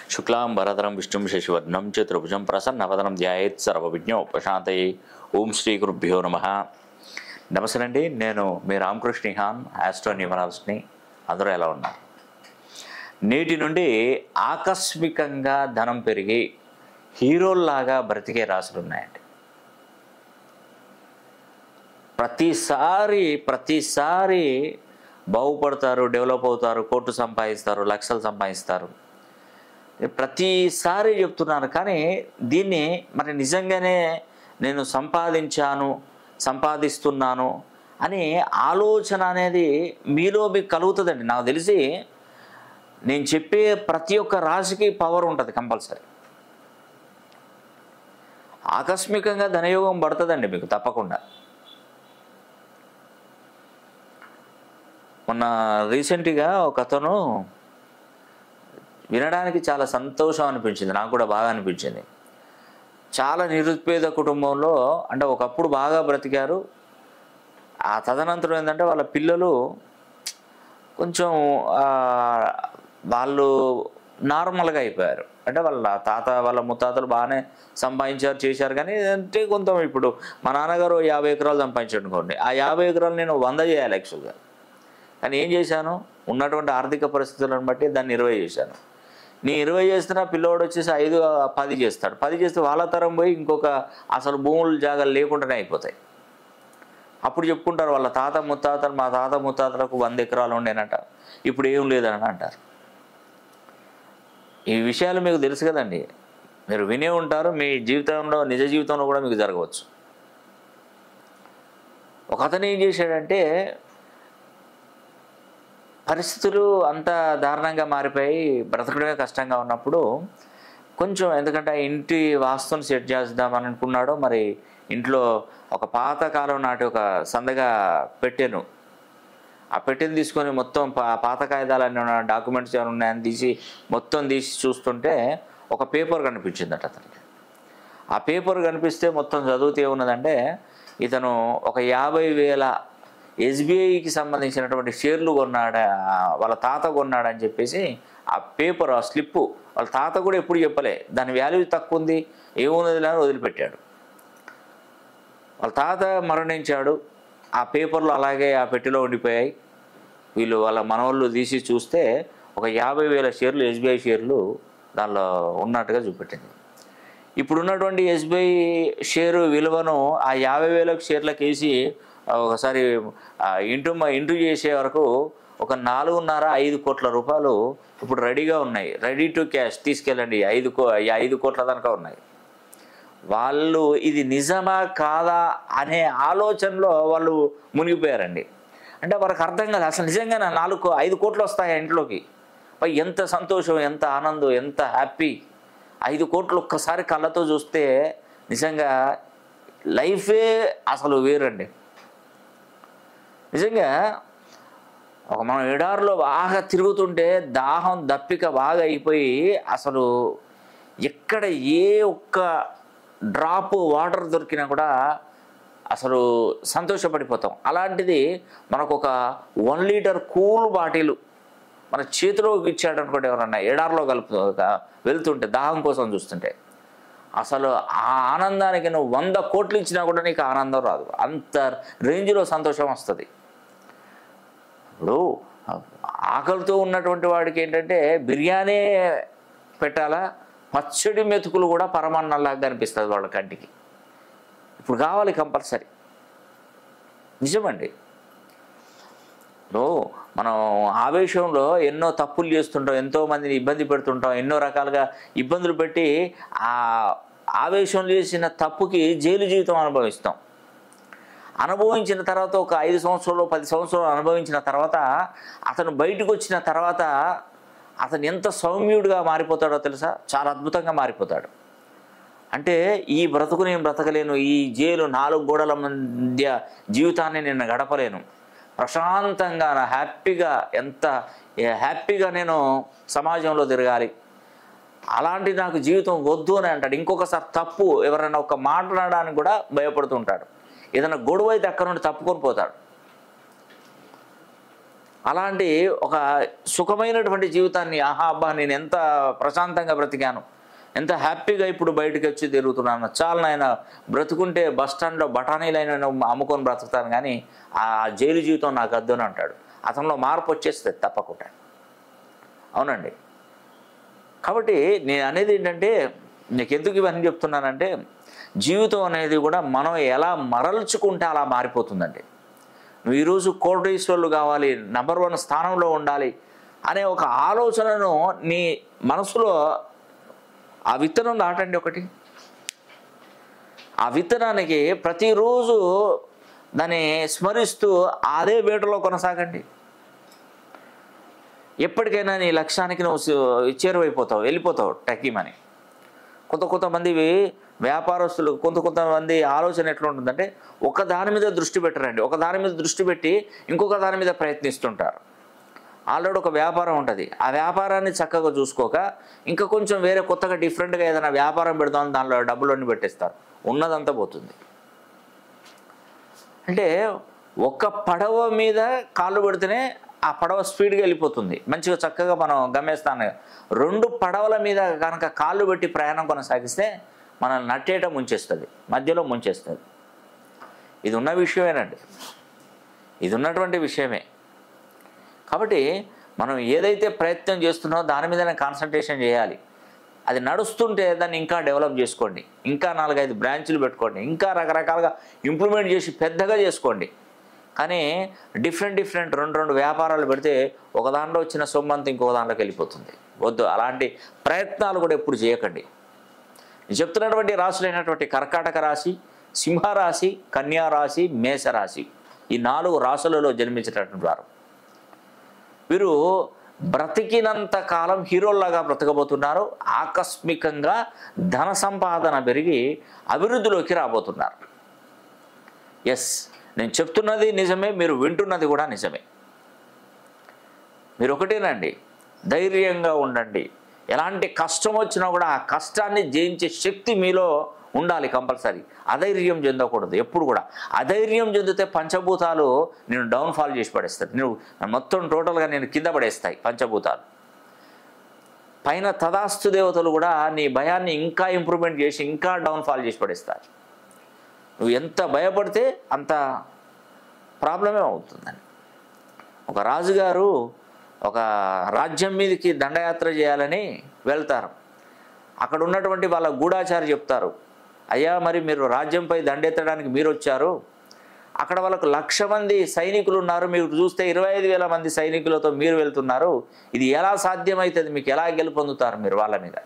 శుక్లాం వరదరం విష్ణుం శశివర్ణం చతుర్భుజం ప్రసన్నవదనం ధ్యాయేత్ సర్వవిజ్ఞోపశాంతయే ఓం శ్రీ గురుభ్యో నమ నమస్తే అండి నేను మీ రామకృష్ణ హాన్ ఆస్ట్రో న్యూమరాల్స్ని అందరూ ఎలా ఉన్నారు నేటి నుండి ఆకస్మికంగా ధనం పెరిగి హీరోల్లాగా బ్రతికే రాసులు ఉన్నాయండి ప్రతిసారి ప్రతిసారి బాగుపడతారు డెవలప్ అవుతారు కోట్లు సంపాదిస్తారు లక్షలు సంపాదిస్తారు ప్రతిసారి చెప్తున్నాను కానీ దీన్ని మరి నిజంగానే నేను సంపాదించాను సంపాదిస్తున్నాను అని ఆలోచన అనేది మీలో మీకు కలుగుతుందండి నాకు తెలిసి నేను చెప్పే ప్రతి ఒక్క రాశికి పవర్ ఉంటుంది కంపల్సరీ ఆకస్మికంగా ధనయోగం పడుతుందండి మీకు తప్పకుండా మొన్న రీసెంట్గా ఒక అతను వినడానికి చాలా సంతోషం అనిపించింది నాకు కూడా బాగా అనిపించింది చాలా నిరుపేద కుటుంబంలో అంటే ఒకప్పుడు బాగా బ్రతికారు ఆ తదనంతరం ఏంటంటే వాళ్ళ పిల్లలు కొంచెం ఆ, వాళ్ళు నార్మల్గా అయిపోయారు అంటే వాళ్ళ తాత వాళ్ళ ముత్తాతలు బాగానే సంపాదించారు చేశారు కానీ అంటే కొంత ఇప్పుడు మా నాన్నగారు యాభై ఎకరాలు సంపాదించాడు అనుకోండి ఆ యాభై ఎకరాలు నేను వంద చేయాలి యాక్చువల్గా కానీ ఏం చేశాను ఉన్నటువంటి ఆర్థిక పరిస్థితులను బట్టి దాన్ని ఇరవై చేశాను నేను ఇరవై చేస్తున్నా పిల్లోడు వచ్చేసి ఐదు పది చేస్తాడు పది చేస్తే వాళ్ళ తరం పోయి ఇంకొక అసలు భూములు జాగాలు లేకుండానే అయిపోతాయి అప్పుడు చెప్పుకుంటారు వాళ్ళ తాత ముత్తాతలు మా తాత ముత్తాతలకు వంద ఎకరాలు ఉండేనట ఇప్పుడు ఏం లేదని అంటారు ఈ విషయాలు మీకు తెలుసు కదండి మీరు వినే ఉంటారు మీ జీవితంలో నిజ జీవితంలో కూడా మీకు జరగవచ్చు ఒక అతను ఏం చేశాడంటే పరిస్థితులు అంత దారుణంగా మారిపోయి బ్రతకడమే కష్టంగా ఉన్నప్పుడు కొంచెం ఎందుకంటే ఆ ఇంటి వాస్తుని సెట్ చేద్దామని అనుకున్నాడో మరి ఇంట్లో ఒక పాత కాలం నాటి ఒక సందగా పెట్టాను ఆ పెట్టెని తీసుకొని మొత్తం పా పాత కాగితాలన్నీ ఉన్న డాక్యుమెంట్స్ ఏమైనా ఉన్నాయని తీసి మొత్తం తీసి చూస్తుంటే ఒక పేపర్ కనిపించిందట అతనికి ఆ పేపర్ కనిపిస్తే మొత్తం చదివితే ఏమున్నదంటే ఇతను ఒక యాభై వేల ఎస్బీఐకి సంబంధించినటువంటి షేర్లు కొన్నాడా వాళ్ళ తాత కొన్నాడని చెప్పేసి ఆ పేపర్ ఆ స్లిప్పు వాళ్ళ తాత కూడా ఎప్పుడు చెప్పలే దాని వాల్యూ తక్కువ ఉంది ఏమున్నది అని వదిలిపెట్టాడు వాళ్ళ తాత మరణించాడు ఆ పేపర్లు అలాగే ఆ పెట్టెలో ఉండిపోయాయి వీళ్ళు వాళ్ళ మనవాళ్ళు తీసి చూస్తే ఒక యాభై వేల షేర్లు ఎస్బీఐ షేర్లు దానిలో ఉన్నట్టుగా చూపెట్టింది ఇప్పుడు ఉన్నటువంటి ఎస్బీఐ షేరు విలువను ఆ యాభై వేల షేర్లకు వేసి ఆ, ఒకసారి ఆ, ఇంటూ ఇంటూ చేసే వరకు ఒక నాలుగున్నర ఐదు కోట్ల రూపాయలు ఇప్పుడు రెడీగా ఉన్నాయి రెడీ టు క్యాష్ తీసుకెళ్ళండి ఐదు కో ఈ ఐదు కోట్ల దాకా ఉన్నాయి వాళ్ళు ఇది నిజమా కాదా అనే ఆలోచనలో వాళ్ళు మునిగిపోయారండి అంటే వాళ్ళకి అర్థం కాదు అసలు నిజంగా నా నాలుగు కో- ఐదు కోట్లు వస్తాయి ఆ ఇంట్లోకి పై ఎంత సంతోషం ఎంత ఆనందం ఎంత హ్యాపీ ఐదు కోట్లు ఒక్కసారి కళ్ళతో చూస్తే నిజంగా లైఫే అసలు వేరండి నిజంగా ఒక మనం ఎడారిలో బాగా తిరుగుతుంటే దాహం దప్పిక బాగా అయిపోయి అసలు ఎక్కడ ఏ ఒక్క డ్రాప్ వాటర్ దొరికినా కూడా అసలు సంతోషపడిపోతాం అలాంటిది మనకు ఒక వన్ లీటర్ కూల్ బాటిల్ మన చేతిలో ఇచ్చాడు అనుకోండి ఎవరన్నా ఎడారిలో కలుపు వెళ్తుంటే దాహం కోసం చూస్తుంటే అసలు ఆ ఆనందానికి నువ్వు వంద కోట్లు ఇచ్చినా కూడా నీకు ఆనందం రాదు అంత రేంజ్లో సంతోషం వస్తుంది ఇప్పుడు ఆకలితో ఉన్నటువంటి వాడికి ఏంటంటే బిర్యానీ పెట్టాలా పచ్చడి మెతుకులు కూడా పరమాన్నంలాగా కనిపిస్తుంది వాళ్ళ కంటికి ఇప్పుడు కావాలి కంపల్సరీ నిజమండి ఇప్పుడు మనం ఆవేశంలో ఎన్నో తప్పులు చేస్తుంటాం ఎంతో మందిని ఇబ్బంది పెడుతుంటాం ఎన్నో రకాలుగా ఇబ్బందులు పెట్టి ఆ ఆవేశం చేసిన తప్పుకి జైలు జీవితం అనుభవిస్తాం అనుభవించిన తర్వాత ఒక ఐదు సంవత్సరాలు పది సంవత్సరాలు అనుభవించిన తర్వాత అతను బయటకు వచ్చిన తర్వాత అతను ఎంత సౌమ్యుడిగా మారిపోతాడో తెలుసా చాలా అద్భుతంగా మారిపోతాడు అంటే ఈ బ్రతుకు నేను బ్రతకలేను ఈ జైలు నాలుగు గోడల మధ్య జీవితాన్ని నేను గడపలేను ప్రశాంతంగా నా హ్యాపీగా ఎంత హ్యాపీగా నేను సమాజంలో తిరగాలి అలాంటి నాకు జీవితం వద్దు అని అంటాడు ఇంకొకసారి తప్పు ఎవరైనా ఒక మాట్లాడడానికి కూడా భయపడుతుంటాడు ఏదైనా గొడవ అయితే అక్కడ నుండి తప్పుకొని పోతాడు అలాంటి ఒక సుఖమైనటువంటి జీవితాన్ని ఆహా అబ్బా నేను ఎంత ప్రశాంతంగా బ్రతికాను ఎంత హ్యాపీగా ఇప్పుడు బయటకు వచ్చి తిరుగుతున్నాను చాలా నాయన బ్రతుకుంటే బస్ స్టాండ్లో బఠానీలైన అమ్ముకొని బ్రతుకుతాను కానీ ఆ జైలు జీవితం నాకు వద్దు అని అంటాడు అతనిలో మార్పు వచ్చేస్తుంది తప్పకుండా అవునండి కాబట్టి నేను అనేది ఏంటంటే నీకు ఎందుకు ఇవన్నీ చెప్తున్నానంటే జీవితం అనేది కూడా మనం ఎలా మరల్చుకుంటే అలా మారిపోతుందండి నువ్వు ఈరోజు కోటేశ్వర్లు కావాలి నెంబర్ వన్ స్థానంలో ఉండాలి అనే ఒక ఆలోచనను నీ మనసులో ఆ విత్తనం నాటండి ఒకటి ఆ విత్తనానికి ప్రతిరోజు దాన్ని స్మరిస్తూ అదే వేటలో కొనసాగండి ఎప్పటికైనా నీ లక్ష్యానికి నువ్వు సు- చేరువైపోతావు వెళ్ళిపోతావు టకీమని కొంత కొంతమంది వ్యాపారస్తులు కొంత కొంతమంది ఆలోచన ఎట్లా ఉంటుందంటే ఒక దాని మీద దృష్టి పెట్టరండి ఒక దాని మీద దృష్టి పెట్టి ఇంకొక దాని మీద ప్రయత్నిస్తుంటారు ఆల్రెడీ ఒక వ్యాపారం ఉంటుంది ఆ వ్యాపారాన్ని చక్కగా చూసుకోక ఇంకా కొంచెం వేరే కొత్తగా డిఫరెంట్గా ఏదైనా వ్యాపారం పెడదాం దానిలో డబ్బులన్నీ పెట్టేస్తారు ఉన్నదంతా పోతుంది అంటే ఒక్క పడవ మీద కాళ్ళు పెడితేనే ఆ పడవ స్పీడ్గా వెళ్ళిపోతుంది మంచిగా చక్కగా మనం గమ్యస్థానం రెండు పడవల మీద కనుక కాళ్ళు పెట్టి ప్రయాణం కొనసాగిస్తే మనల్ని నట్టేట ముంచేస్తుంది మధ్యలో ముంచేస్తుంది ఇది ఉన్న విషయమేనండి ఇది ఉన్నటువంటి విషయమే కాబట్టి మనం ఏదైతే ప్రయత్నం చేస్తున్నామో దాని మీదనే కాన్సన్ట్రేషన్ చేయాలి అది నడుస్తుంటే దాన్ని ఇంకా డెవలప్ చేసుకోండి ఇంకా నాలుగైదు బ్రాంచ్లు పెట్టుకోండి ఇంకా రకరకాలుగా ఇంప్లిమెంట్ చేసి పెద్దగా చేసుకోండి కానీ డిఫరెంట్ డిఫరెంట్ రెండు రెండు వ్యాపారాలు పెడితే ఒక దాంట్లో వచ్చిన సొమ్మంతా ఇంకొక దాంట్లోకి వెళ్ళిపోతుంది వద్దు అలాంటి ప్రయత్నాలు కూడా ఎప్పుడు చేయకండి నేను చెప్తున్నటువంటి రాశులైనటువంటి కర్కాటక రాశి సింహరాశి కన్యా రాశి మేషరాశి ఈ నాలుగు రాశులలో జన్మించినటువంటి వారు వీరు బ్రతికినంత కాలం హీరోల్లాగా బ్రతకబోతున్నారు ఆకస్మికంగా ధన సంపాదన పెరిగి అభివృద్ధిలోకి రాబోతున్నారు ఎస్ నేను చెప్తున్నది నిజమే మీరు వింటున్నది కూడా నిజమే మీరు ఒకటేనండి ధైర్యంగా ఉండండి ఎలాంటి కష్టం వచ్చినా కూడా ఆ కష్టాన్ని జయించే శక్తి మీలో ఉండాలి కంపల్సరీ అధైర్యం చెందకూడదు ఎప్పుడు కూడా అధైర్యం చెందితే పంచభూతాలు నేను డౌన్ఫాల్ చేసి పడేస్తాను నేను మొత్తం టోటల్గా నేను కింద పడేస్తాయి పంచభూతాలు పైన తదాస్తు దేవతలు కూడా నీ భయాన్ని ఇంకా ఇంప్రూవ్మెంట్ చేసి ఇంకా డౌన్ఫాల్ చేసి పడేస్తారు నువ్వు ఎంత భయపడితే అంత ప్రాబ్లమే అవుతుందని ఒక రాజుగారు ఒక రాజ్యం మీదకి దండయాత్ర చేయాలని వెళ్తారు అక్కడ ఉన్నటువంటి వాళ్ళ గూఢాచారి చెప్తారు అయ్యా మరి మీరు రాజ్యంపై దండెత్తడానికి మీరు వచ్చారు అక్కడ వాళ్ళకు లక్ష మంది సైనికులు ఉన్నారు మీరు చూస్తే ఇరవై ఐదు వేల మంది సైనికులతో మీరు వెళ్తున్నారు ఇది ఎలా సాధ్యమవుతుంది మీకు ఎలా గెలుపొందుతారు మీరు వాళ్ళ మీద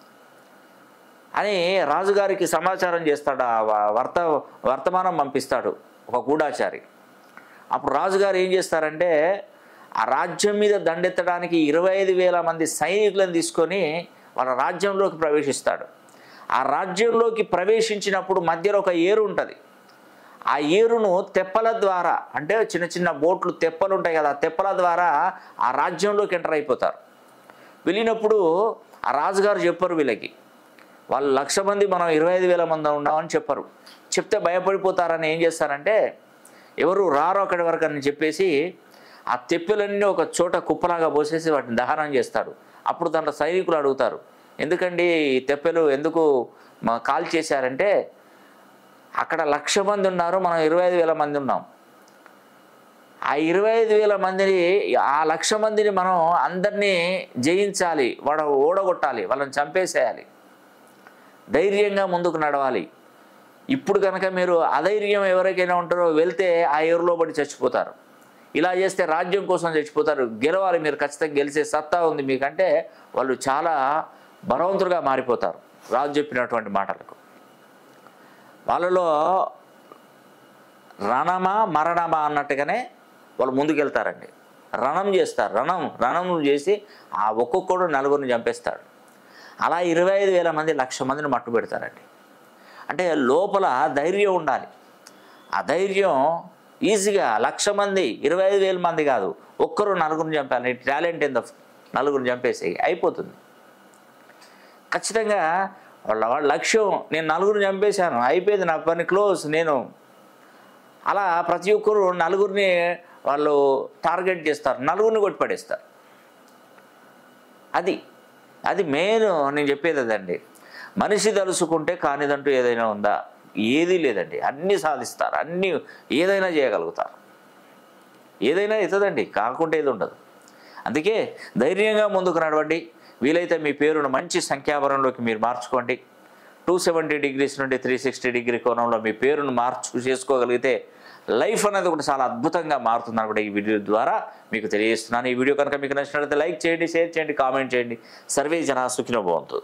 అని రాజుగారికి సమాచారం చేస్తాడు ఆ వ- వర్త వర్తమానం పంపిస్తాడు ఒక గూఢాచారి అప్పుడు రాజుగారు ఏం చేస్తారంటే ఆ రాజ్యం మీద దండెత్తడానికి ఇరవై ఐదు వేల మంది సైనికులను తీసుకొని వాళ్ళ రాజ్యంలోకి ప్రవేశిస్తాడు ఆ రాజ్యంలోకి ప్రవేశించినప్పుడు మధ్యలో ఒక ఏరు ఉంటుంది ఆ ఏరును తెప్పల ద్వారా అంటే చిన్న చిన్న బోట్లు తెప్పలు ఉంటాయి కదా ఆ తెప్పల ద్వారా ఆ రాజ్యంలోకి ఎంటర్ అయిపోతారు వెళ్ళినప్పుడు ఆ రాజుగారు చెప్పరు వీళ్ళకి వాళ్ళు లక్ష మంది మనం ఇరవై ఐదు వేల మంది ఉన్నామని చెప్పరు చెప్తే భయపడిపోతారని ఏం చేస్తారంటే ఎవరు రారో అక్కడి వరకు అని చెప్పేసి ఆ తెప్పలన్నీ ఒక చోట కుప్పలాగా పోసేసి వాటిని దహనం చేస్తాడు అప్పుడు దాంట్లో సైనికులు అడుగుతారు ఎందుకండి ఈ తెప్పలు ఎందుకు మా కాల్ చేశారంటే అక్కడ లక్ష మంది ఉన్నారు మనం ఇరవై ఐదు వేల మంది ఉన్నాం ఆ ఇరవై ఐదు వేల మందిని ఆ లక్ష మందిని మనం అందరినీ జయించాలి వాడు ఓడగొట్టాలి వాళ్ళని చంపేసేయాలి ధైర్యంగా ముందుకు నడవాలి ఇప్పుడు కనుక మీరు అధైర్యం ఎవరికైనా ఉంటారో వెళ్తే ఆ ఏరులో పడి చచ్చిపోతారు ఇలా చేస్తే రాజ్యం కోసం చచ్చిపోతారు గెలవాలి మీరు ఖచ్చితంగా గెలిచే సత్తా ఉంది మీకంటే వాళ్ళు చాలా బలవంతులుగా మారిపోతారు రాజు చెప్పినటువంటి మాటలకు వాళ్ళలో రణమా మరణమా అన్నట్టుగానే వాళ్ళు ముందుకెళ్తారండి రణం చేస్తారు రణం రణం చేసి ఆ ఒక్కొక్కడు నలుగురిని చంపేస్తాడు అలా ఇరవై ఐదు వేల మంది లక్ష మందిని మట్టు పెడతారండి అంటే లోపల ధైర్యం ఉండాలి ఆ ధైర్యం ఈజీగా లక్ష మంది ఇరవై ఐదు వేల మంది కాదు ఒక్కరు నలుగురిని చంపాలి నీ టాలెంట్ ఎంత నలుగురిని చంపేసి అయిపోతుంది ఖచ్చితంగా వాళ్ళ వాళ్ళ లక్ష్యం నేను నలుగురిని చంపేశాను అయిపోయింది నా పని క్లోజ్ నేను అలా ప్రతి ఒక్కరు నలుగురిని వాళ్ళు టార్గెట్ చేస్తారు నలుగురిని కొట్టి పడేస్తారు అది అది మెయిన్ నేను చెప్పేది అదండి మనిషి తలుసుకుంటే కానిదంటూ ఏదైనా ఉందా ఏదీ లేదండి అన్నీ సాధిస్తారు అన్నీ ఏదైనా చేయగలుగుతారు ఏదైనా అవుతుందండి కాకుంటే ఏది ఉండదు అందుకే ధైర్యంగా ముందుకు నడవండి వీలైతే మీ పేరును మంచి సంఖ్యాబలంలోకి మీరు మార్చుకోండి టూ సెవెంటీ డిగ్రీస్ నుండి త్రీ సిక్స్టీ డిగ్రీ కోణంలో మీ పేరును మార్చు చేసుకోగలిగితే లైఫ్ అనేది కూడా చాలా అద్భుతంగా మారుతుందని కూడా ఈ వీడియో ద్వారా మీకు తెలియజేస్తున్నాను ఈ వీడియో కనుక మీకు నచ్చినట్లయితే లైక్ చేయండి షేర్ చేయండి కామెంట్ చేయండి సర్వే జనా సుఖినో బాగుంటుంది